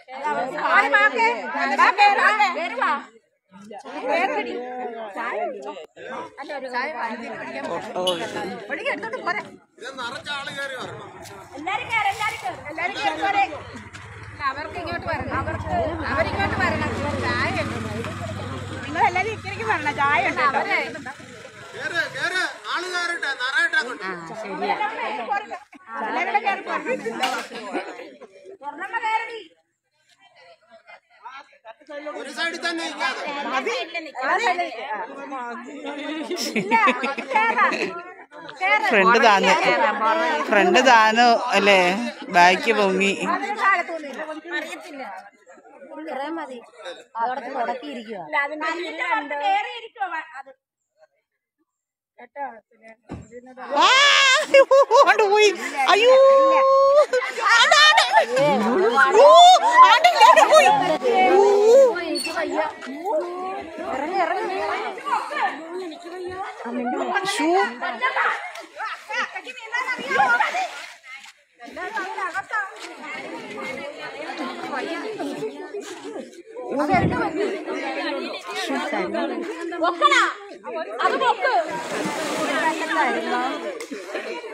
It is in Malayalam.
അവർക്ക് ഇങ്ങോട്ട് വരണം അവർക്ക് അവരിങ്ങോട്ട് വരണം ചായ നിങ്ങൾ എല്ലാരും ഇക്കരയ്ക്ക് വരണം ചായ ഉണ്ട് അവരെ കേറ് കേറ് ആള് കയറട്ടെ നിറയട്ടെ അങ്ങോട്ട് എല്ലാവരും കൂടെ കയറി പോരണം. ഒരു സൈഡിൽ തന്നെ ഇരിക്കാതെ ഫ്രണ്ട് താന്ന് ഫ്രണ്ട് താന്നു അല്ലേ ബാക്ക് പൊങ്ങി ആ, ആണ്ട് പോയി അയ്യോ അതാണ്. ഓ, ആണ്ടില്ല, ആണ്ട് പോയി ഓ. ശ്ശോ. അത് പൊക്ക്